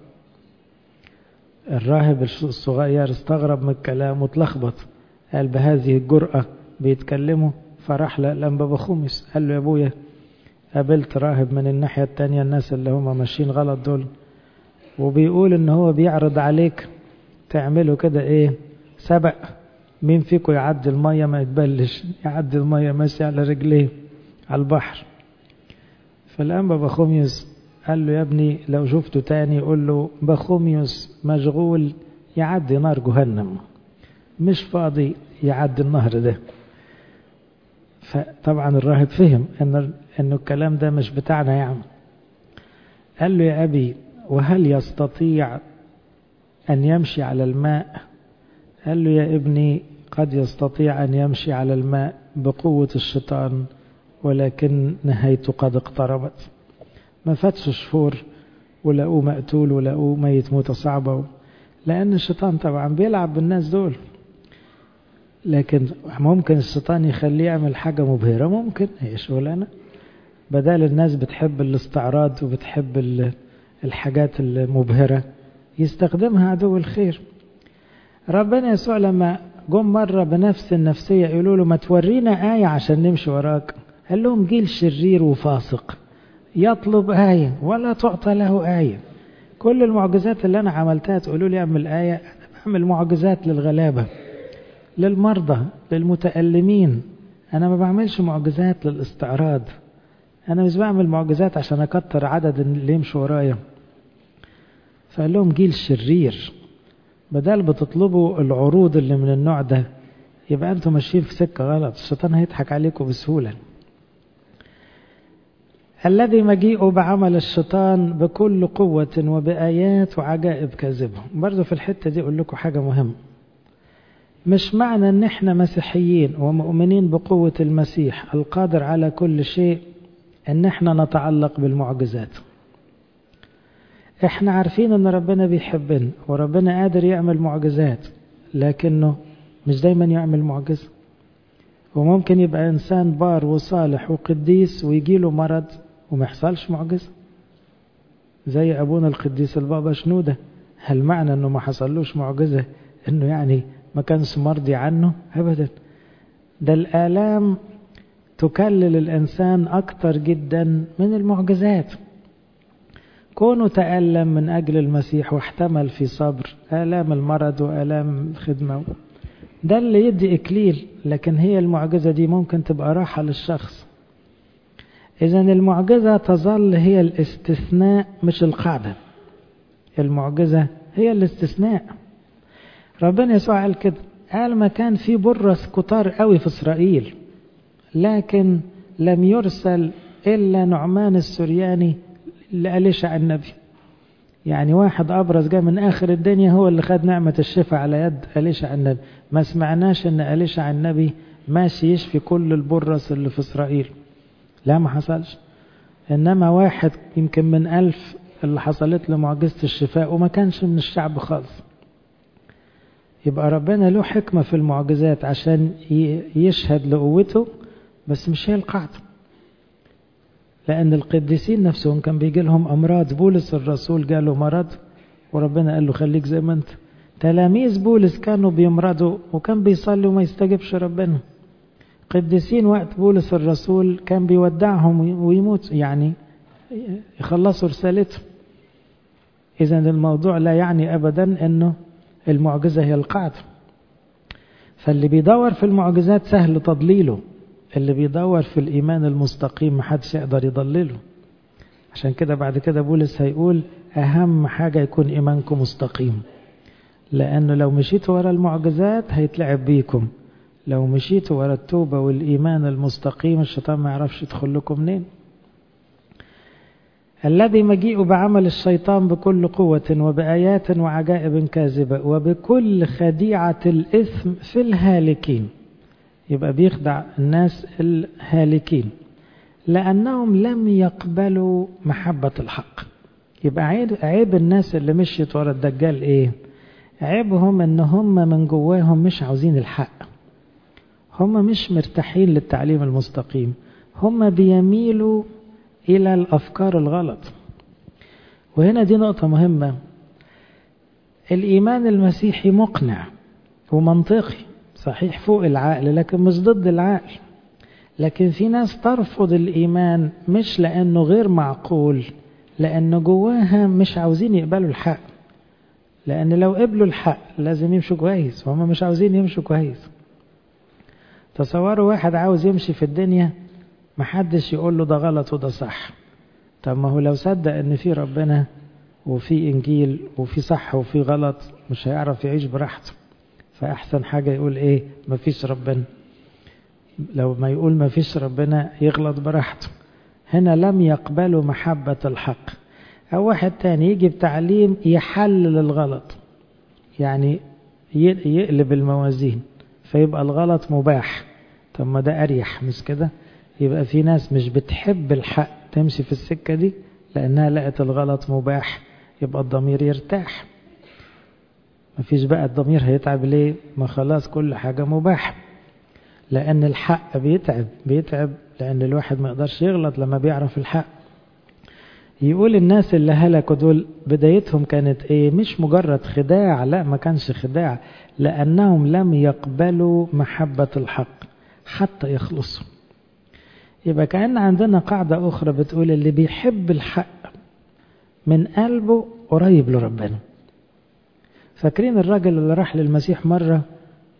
الراهب الصغير استغرب من الكلام واتلخبط قال بهذه الجرأة بيتكلموا فراح لأنبا بخومس قال له يا ابويا قابلت راهب من الناحية التانية الناس اللي هم ماشيين غلط دول وبيقول ان هو بيعرض عليك تعملوا كده ايه سبق مين فيكم يعدي المية ما يتبلش يعدي المية ماشي على رجليه على البحر فالأنبا بخوميوس قال له يا ابني لو شفته تاني قول له بخوميوس مشغول يعدي نار جهنم مش فاضي يعدي النهر ده فطبعا الراهب فهم ان انه الكلام ده مش بتاعنا يعني قال له يا ابي وهل يستطيع ان يمشي على الماء قال له يا ابني قد يستطيع ان يمشي على الماء بقوه الشيطان ولكن نهايته قد اقتربت ما فاتش شهور ولقوه مقتول ولقوه ميت موتة صعبة لأن الشيطان طبعا بيلعب بالناس دول لكن ممكن الشيطان يخليه يعمل حاجة مبهرة ممكن هي شغلانة بدل الناس بتحب الاستعراض وبتحب الحاجات المبهرة يستخدمها عدو الخير ربنا يسوع لما جم مرة بنفس النفسية يقولوا له ما تورينا آية عشان نمشي وراك قال لهم جيل شرير وفاسق يطلب آية ولا تعطى له آية كل المعجزات اللي أنا عملتها تقولوا لي أعمل آية أنا بعمل معجزات للغلابة للمرضى للمتألمين أنا ما بعملش معجزات للاستعراض أنا مش بعمل معجزات عشان أكتر عدد اللي يمشوا ورايا فقال لهم جيل شرير بدل بتطلبوا العروض اللي من النوع ده يبقى أنتم ماشيين في سكة غلط الشيطان هيضحك عليكم بسهولة الذي مجيء بعمل الشيطان بكل قوة وبآيات وعجائب كاذبة برضو في الحتة دي أقول لكم حاجة مهمة مش معنى ان احنا مسيحيين ومؤمنين بقوة المسيح القادر على كل شيء ان احنا نتعلق بالمعجزات احنا عارفين ان ربنا بيحبنا وربنا قادر يعمل معجزات لكنه مش دايما يعمل معجزة وممكن يبقى انسان بار وصالح وقديس ويجيله مرض وما يحصلش معجزة زي ابونا القديس البابا شنودة هل معنى انه ما حصلوش معجزة انه يعني ما كانش مرضي عنه ابدا ده الالام تكلل الانسان اكتر جدا من المعجزات كونه تألم من أجل المسيح واحتمل في صبر آلام المرض وآلام الخدمة ده اللي يدي إكليل لكن هي المعجزة دي ممكن تبقى راحة للشخص إذا المعجزة تظل هي الاستثناء مش القاعدة المعجزة هي الاستثناء ربنا يسوع قال كده قال ما كان في برص كتار قوي في إسرائيل لكن لم يرسل إلا نعمان السرياني لأليشع النبي يعني واحد أبرز جاء من آخر الدنيا هو اللي خد نعمة الشفاء على يد أليشع النبي ما سمعناش أن أليشع النبي ماشي يشفي كل البرص اللي في إسرائيل لا ما حصلش إنما واحد يمكن من ألف اللي حصلت له معجزة الشفاء وما كانش من الشعب خالص يبقى ربنا له حكمة في المعجزات عشان يشهد لقوته بس مش هي القاعدة لأن القديسين نفسهم كان بيجي لهم أمراض بولس الرسول جاله مرض وربنا قال له خليك زي ما أنت تلاميذ بولس كانوا بيمرضوا وكان بيصلي وما يستجبش ربنا قديسين وقت بولس الرسول كان بيودعهم ويموت يعني يخلصوا رسالته إذا الموضوع لا يعني أبدا أنه المعجزة هي القاعدة فاللي بيدور في المعجزات سهل تضليله اللي بيدور في الإيمان المستقيم محدش يقدر يضلله عشان كده بعد كده بولس هيقول أهم حاجة يكون إيمانكم مستقيم لأنه لو مشيتوا ورا المعجزات هيتلعب بيكم لو مشيتوا ورا التوبة والإيمان المستقيم الشيطان ما يعرفش يدخل لكم منين الذي مجيء بعمل الشيطان بكل قوة وبآيات وعجائب كاذبة وبكل خديعة الإثم في الهالكين يبقى بيخدع الناس الهالكين لأنهم لم يقبلوا محبة الحق يبقى عيب, عيب الناس اللي مشيت ورا الدجال ايه عيبهم ان هم من جواهم مش عاوزين الحق هم مش مرتاحين للتعليم المستقيم هم بيميلوا إلى الأفكار الغلط وهنا دي نقطة مهمة الإيمان المسيحي مقنع ومنطقي صحيح فوق العقل لكن مش ضد العقل لكن في ناس ترفض الإيمان مش لأنه غير معقول لأنه جواها مش عاوزين يقبلوا الحق لأن لو قبلوا الحق لازم يمشوا كويس وهم مش عاوزين يمشوا كويس تصوروا واحد عاوز يمشي في الدنيا محدش يقول له ده غلط وده صح طب ما هو لو صدق ان في ربنا وفي انجيل وفي صح وفي غلط مش هيعرف يعيش براحته فاحسن حاجة يقول ايه مفيش ربنا لو ما يقول مفيش ربنا يغلط براحته هنا لم يقبلوا محبة الحق او واحد تاني يجي بتعليم يحلل الغلط يعني يقلب الموازين فيبقى الغلط مباح طب ما ده اريح مش كده يبقى في ناس مش بتحب الحق تمشي في السكة دي لأنها لقت الغلط مباح يبقى الضمير يرتاح مفيش بقى الضمير هيتعب ليه ما خلاص كل حاجة مباح لأن الحق بيتعب بيتعب لأن الواحد ما يقدرش يغلط لما بيعرف الحق يقول الناس اللي هلكوا دول بدايتهم كانت ايه مش مجرد خداع لا ما كانش خداع لأنهم لم يقبلوا محبة الحق حتى يخلصوا يبقى كأن عندنا قاعدة أخرى بتقول اللي بيحب الحق من قلبه قريب لربنا فاكرين الراجل اللي راح للمسيح مرة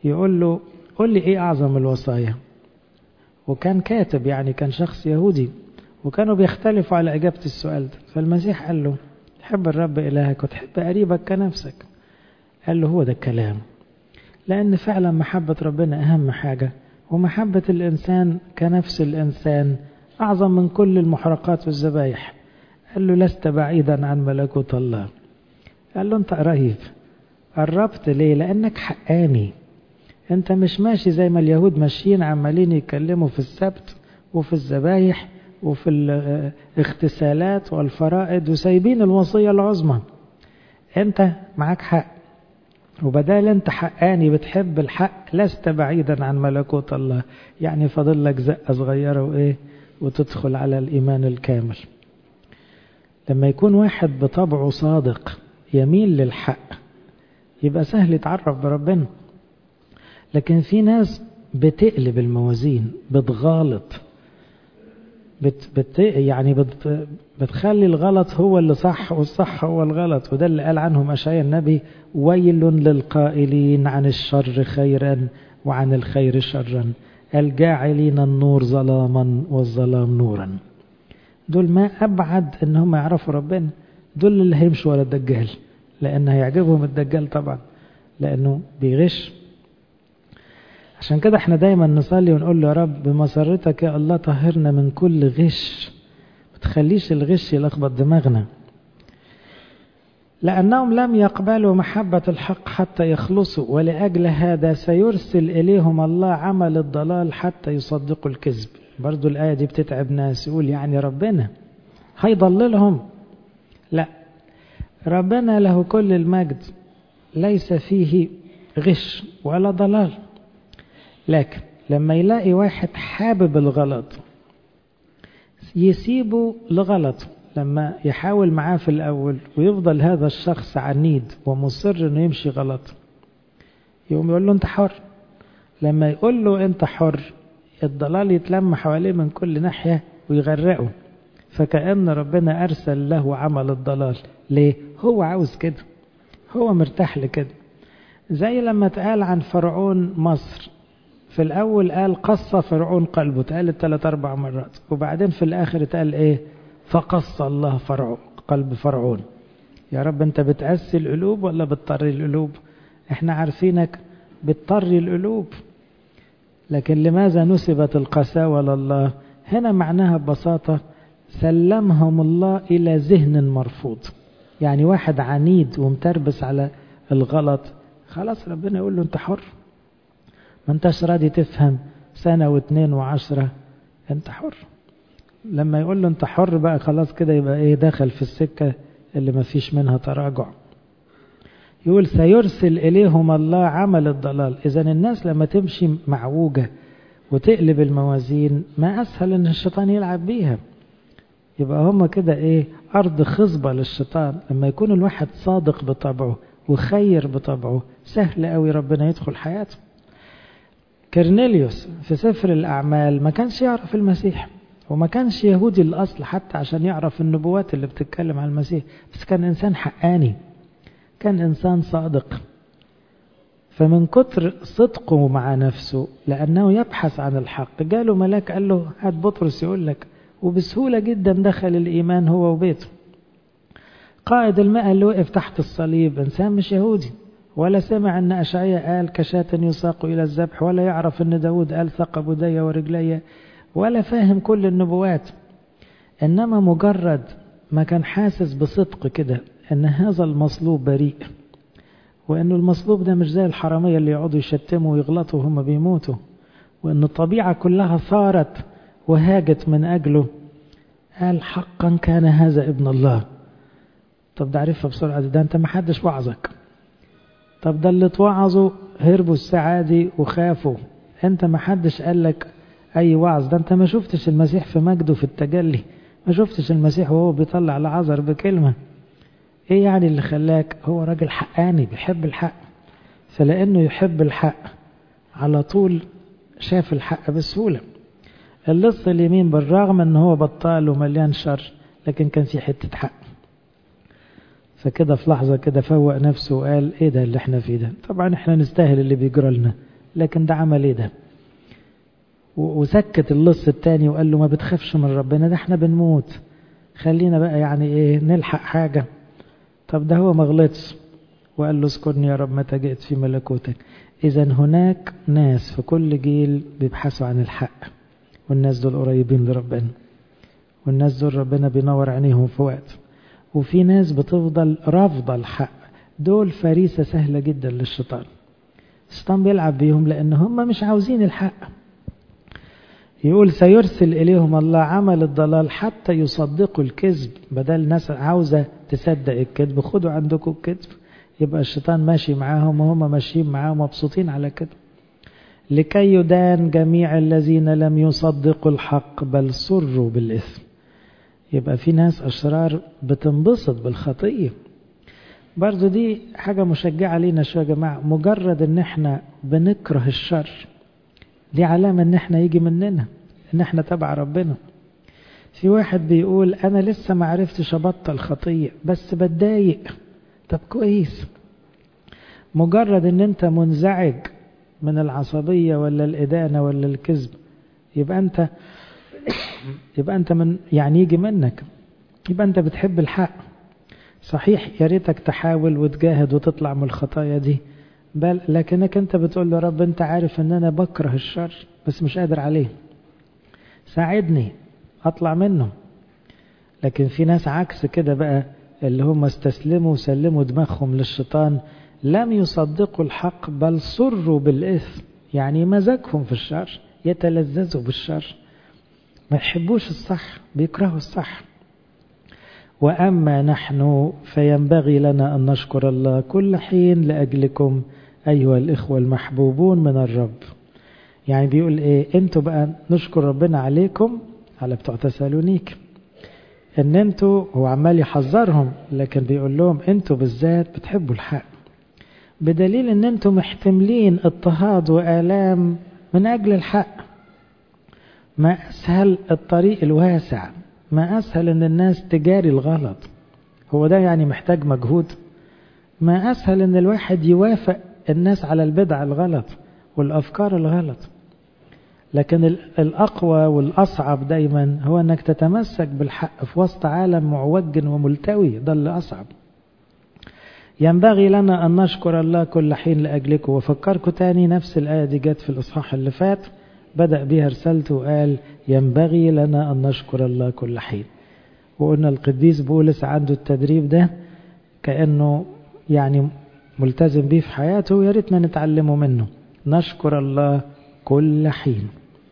يقول له قل لي ايه اعظم الوصايا وكان كاتب يعني كان شخص يهودي وكانوا بيختلفوا على اجابة السؤال ده فالمسيح قال له تحب الرب الهك وتحب قريبك كنفسك قال له هو ده الكلام لان فعلا محبة ربنا اهم حاجة ومحبة الانسان كنفس الانسان اعظم من كل المحرقات والذبايح قال له لست بعيدا عن ملكوت الله قال له انت قريب قربت ليه لانك حقاني انت مش ماشي زي ما اليهود ماشيين عمالين يتكلموا في السبت وفي الذبايح وفي الاغتسالات والفرائض وسايبين الوصية العظمى انت معاك حق وبدال انت حقاني بتحب الحق لست بعيدا عن ملكوت الله يعني فاضل لك زقة صغيرة وايه وتدخل على الإيمان الكامل لما يكون واحد بطبعه صادق يميل للحق يبقى سهل يتعرف بربنا لكن في ناس بتقلب الموازين بتغالط بت بت يعني بت بتخلي الغلط هو اللي صح والصح هو الغلط وده اللي قال عنهم أشعياء النبي ويل للقائلين عن الشر خيرا وعن الخير شرا الجاعلين النور ظلاما والظلام نورا دول ما أبعد إن هم يعرفوا ربنا دول اللي هيمشوا ورا الدجال لأن هيعجبهم الدجال طبعا لأنه بيغش عشان كده احنا دايما نصلي ونقول له يا رب بمسرتك يا الله طهرنا من كل غش ما تخليش الغش يلخبط دماغنا لأنهم لم يقبلوا محبة الحق حتى يخلصوا ولأجل هذا سيرسل إليهم الله عمل الضلال حتى يصدقوا الكذب برضو الآية دي بتتعب ناس يقول يعني ربنا هيضللهم لا ربنا له كل المجد ليس فيه غش ولا ضلال لكن لما يلاقي واحد حابب الغلط يسيبه لغلطه لما يحاول معاه في الأول ويفضل هذا الشخص عنيد ومصر انه يمشي غلط يقوم يقول له انت حر لما يقول له انت حر الضلال يتلم حواليه من كل ناحية ويغرقه فكأن ربنا أرسل له عمل الضلال ليه؟ هو عاوز كده هو مرتاح لكده زي لما اتقال عن فرعون مصر في الأول قال قص فرعون قلبه اتقالت ثلاث أربع مرات وبعدين في الآخر اتقال إيه فقص الله فرعون قلب فرعون يا رب أنت بتأسي القلوب ولا بتطري القلوب احنا عارفينك بتطري القلوب لكن لماذا نسبت القساوة لله هنا معناها ببساطة سلمهم الله إلى ذهن مرفوض يعني واحد عنيد ومتربس على الغلط خلاص ربنا يقول له انت حر ما انتش راضي تفهم سنة واثنين وعشرة انت حر لما يقول له انت حر بقى خلاص كده يبقى ايه دخل في السكة اللي ما فيش منها تراجع يقول سيرسل إليهم الله عمل الضلال إذا الناس لما تمشي معوجة وتقلب الموازين ما أسهل إن الشيطان يلعب بيها يبقى هم كده إيه أرض خصبة للشيطان لما يكون الواحد صادق بطبعه وخير بطبعه سهل قوي ربنا يدخل حياته كرنيليوس في سفر الأعمال ما كانش يعرف المسيح وما كانش يهودي الأصل حتى عشان يعرف النبوات اللي بتتكلم عن المسيح بس كان إنسان حقاني كان إنسان صادق فمن كتر صدقه مع نفسه لأنه يبحث عن الحق جاله ملاك قال له هات بطرس يقول لك وبسهولة جدا دخل الإيمان هو وبيته قائد الماء اللي وقف تحت الصليب إنسان مش يهودي ولا سمع أن أشعياء قال كشاة يساق إلى الذبح ولا يعرف أن داود قال ثقب بدي ورجلي ولا فاهم كل النبوات إنما مجرد ما كان حاسس بصدق كده أن هذا المصلوب بريء وأنه المصلوب ده مش زي الحرامية اللي يقعدوا يشتموا ويغلطوا وهم بيموتوا وأن الطبيعة كلها ثارت وهاجت من أجله قال حقا كان هذا ابن الله طب ده عرفها بسرعة ده أنت ما حدش وعظك طب ده اللي اتوعظوا هربوا الساعة دي وخافوا أنت ما حدش قال لك أي وعظ ده أنت ما شفتش المسيح في مجده في التجلي ما شفتش المسيح وهو بيطلع العذر بكلمة ايه يعني اللي خلاك هو راجل حقاني بيحب الحق فلانه يحب الحق على طول شاف الحق بسهولة اللص اليمين بالرغم ان هو بطال ومليان شر لكن كان في حتة حق فكده في لحظة كده فوق نفسه وقال ايه ده اللي احنا فيه ده طبعا احنا نستاهل اللي بيجرى لنا لكن ده عمل ايه ده وسكت اللص التاني وقال له ما بتخافش من ربنا ده احنا بنموت خلينا بقى يعني ايه نلحق حاجة طب ده هو ما غلطش وقال له اذكرني يا رب متى جئت في ملكوتك اذا هناك ناس في كل جيل بيبحثوا عن الحق والناس دول قريبين لربنا والناس دول ربنا بينور عينيهم في وقت وفي ناس بتفضل رافضة الحق دول فريسة سهلة جدا للشيطان الشيطان بيلعب بيهم لأن هم مش عاوزين الحق يقول سيرسل إليهم الله عمل الضلال حتى يصدقوا الكذب بدل ناس عاوزة تصدق الكذب خدوا عندكم الكذب يبقى الشيطان ماشي معاهم وهم ماشيين معاه مبسوطين على كده لكي يدان جميع الذين لم يصدقوا الحق بل سروا بالإثم يبقى في ناس أشرار بتنبسط بالخطية برضو دي حاجة مشجعة لينا شو يا جماعة مجرد ان احنا بنكره الشر دي علامة ان احنا يجي مننا ان احنا تبع ربنا في واحد بيقول انا لسه ما عرفتش ابطل خطية بس بتضايق طب كويس مجرد ان انت منزعج من العصبية ولا الإدانة ولا الكذب يبقى أنت يبقى أنت من يعني يجي منك يبقى أنت بتحب الحق صحيح يا ريتك تحاول وتجاهد وتطلع من الخطايا دي بل لكنك أنت بتقول له رب أنت عارف أن أنا بكره الشر بس مش قادر عليه ساعدني أطلع منه لكن في ناس عكس كده بقى اللي هم استسلموا وسلموا دماغهم للشيطان لم يصدقوا الحق بل سروا بالإثم يعني مزاجهم في الشر يتلذذوا بالشر ما يحبوش الصح بيكرهوا الصح وأما نحن فينبغي لنا أن نشكر الله كل حين لأجلكم أيها الإخوة المحبوبون من الرب يعني بيقول إيه أنتوا بقى نشكر ربنا عليكم على بتوع تسالونيك ان انتوا هو عمال يحذرهم لكن بيقول لهم انتوا بالذات بتحبوا الحق بدليل ان انتم محتملين اضطهاد والام من اجل الحق ما اسهل الطريق الواسع ما اسهل ان الناس تجاري الغلط هو ده يعني محتاج مجهود ما اسهل ان الواحد يوافق الناس على البدع الغلط والافكار الغلط لكن الأقوى والأصعب دايما هو أنك تتمسك بالحق في وسط عالم معوج وملتوي ده اللي أصعب ينبغي لنا أن نشكر الله كل حين لأجلكم وفكركم تاني نفس الآية دي جت في الإصحاح اللي فات بدأ بها رسالته وقال ينبغي لنا أن نشكر الله كل حين وقلنا القديس بولس عنده التدريب ده كأنه يعني ملتزم بيه في حياته يا ريتنا نتعلمه منه نشكر الله كل حين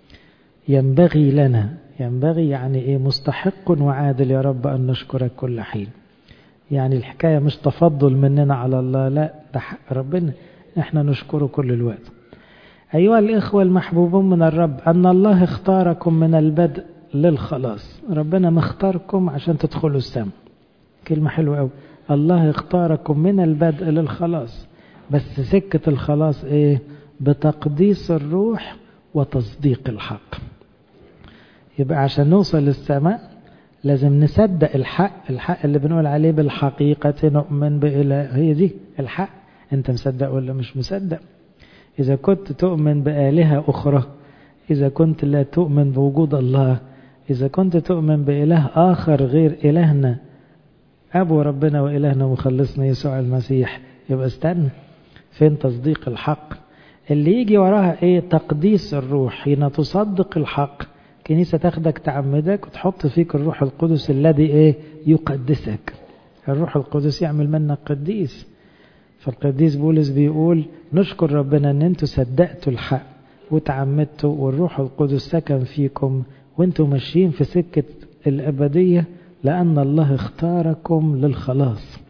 ينبغي لنا ينبغي يعني ايه مستحق وعادل يا رب ان نشكرك كل حين يعني الحكاية مش تفضل مننا على الله لا ده حق ربنا احنا نشكره كل الوقت أيها الإخوة المحبوبون من الرب أن الله اختاركم من البدء للخلاص ربنا مختاركم عشان تدخلوا السماء كلمة حلوة أوي الله اختاركم من البدء للخلاص بس سكة الخلاص ايه بتقديس الروح وتصديق الحق يبقى عشان نوصل للسماء لازم نصدق الحق الحق اللي بنقول عليه بالحقيقة نؤمن بإله هي دي الحق انت مصدق ولا مش مصدق إذا كنت تؤمن بآلهة أخرى إذا كنت لا تؤمن بوجود الله إذا كنت تؤمن بإله آخر غير إلهنا أبو ربنا وإلهنا ومخلصنا يسوع المسيح يبقى استنى فين تصديق الحق اللي يجي وراها ايه تقديس الروح حين تصدق الحق كنيسة تاخدك تعمدك وتحط فيك الروح القدس الذي ايه يقدسك الروح القدس يعمل منك قديس فالقديس بولس بيقول نشكر ربنا ان انتوا صدقتوا الحق وتعمدتوا والروح القدس سكن فيكم وانتوا ماشيين في سكة الأبدية لأن الله اختاركم للخلاص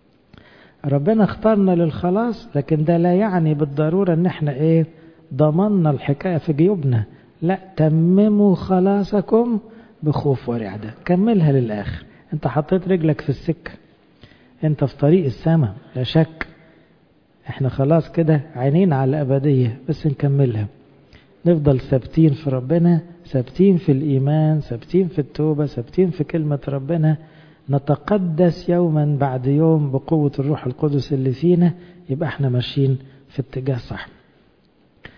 ربنا اختارنا للخلاص لكن ده لا يعني بالضرورة ان احنا ايه ضمننا الحكاية في جيوبنا لا تمموا خلاصكم بخوف ورعدة كملها للآخر انت حطيت رجلك في السكة انت في طريق السماء لا شك احنا خلاص كده عينين على الأبدية بس نكملها نفضل ثابتين في ربنا ثابتين في الإيمان ثابتين في التوبة ثابتين في كلمة ربنا نتقدس يوما بعد يوم بقوة الروح القدس اللي فينا يبقى احنا ماشيين في اتجاه صح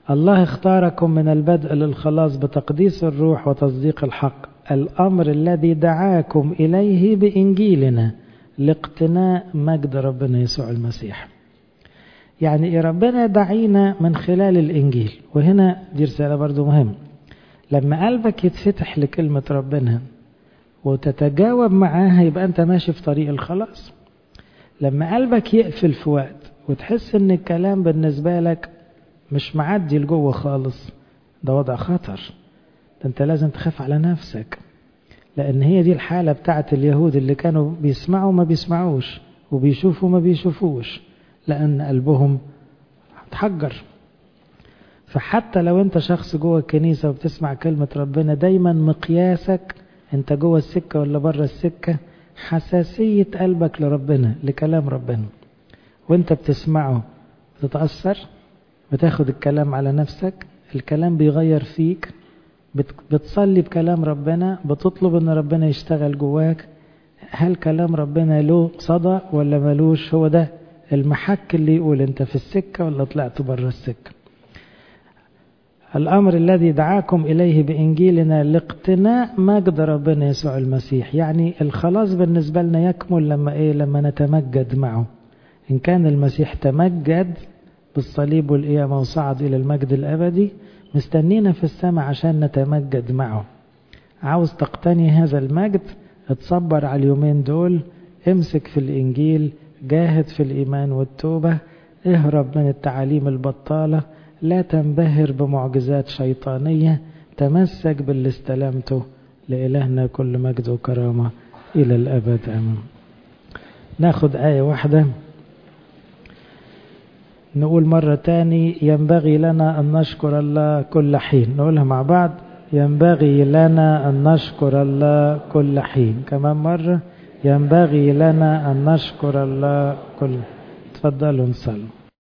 الله اختاركم من البدء للخلاص بتقديس الروح وتصديق الحق الأمر الذي دعاكم إليه بإنجيلنا لاقتناء مجد ربنا يسوع المسيح يعني إيه ربنا دعينا من خلال الإنجيل وهنا دي رسالة برضو مهم لما قلبك يتفتح لكلمة ربنا وتتجاوب معاها يبقى أنت ماشي في طريق الخلاص لما قلبك يقفل في وقت وتحس ان الكلام بالنسبة لك مش معدي لجوه خالص ده وضع خطر ده انت لازم تخاف على نفسك لان هي دي الحالة بتاعت اليهود اللي كانوا بيسمعوا ما بيسمعوش وبيشوفوا ما بيشوفوش لان قلبهم اتحجر فحتى لو انت شخص جوه الكنيسة وبتسمع كلمة ربنا دايما مقياسك انت جوه السكة ولا بره السكة حساسية قلبك لربنا لكلام ربنا وانت بتسمعه بتتأثر بتاخد الكلام على نفسك الكلام بيغير فيك بتصلي بكلام ربنا بتطلب ان ربنا يشتغل جواك هل كلام ربنا له صدى ولا ملوش هو ده المحك اللي يقول انت في السكة ولا طلعت بره السكة الأمر الذي دعاكم إليه بإنجيلنا لاقتناء مجد ربنا يسوع المسيح يعني الخلاص بالنسبة لنا يكمل لما إيه لما نتمجد معه إن كان المسيح تمجد بالصليب والقيامة وصعد إلى المجد الأبدي مستنينا في السماء عشان نتمجد معه عاوز تقتني هذا المجد اتصبر على اليومين دول امسك في الإنجيل جاهد في الإيمان والتوبة اهرب من التعاليم البطالة لا تنبهر بمعجزات شيطانية تمسك باللي استلمته لإلهنا كل مجد وكرامة إلى الأبد أمين ناخد آية واحدة نقول مرة تاني ينبغي لنا أن نشكر الله كل حين نقولها مع بعض ينبغي لنا أن نشكر الله كل حين كمان مرة ينبغي لنا أن نشكر الله كل تفضلوا نصلوا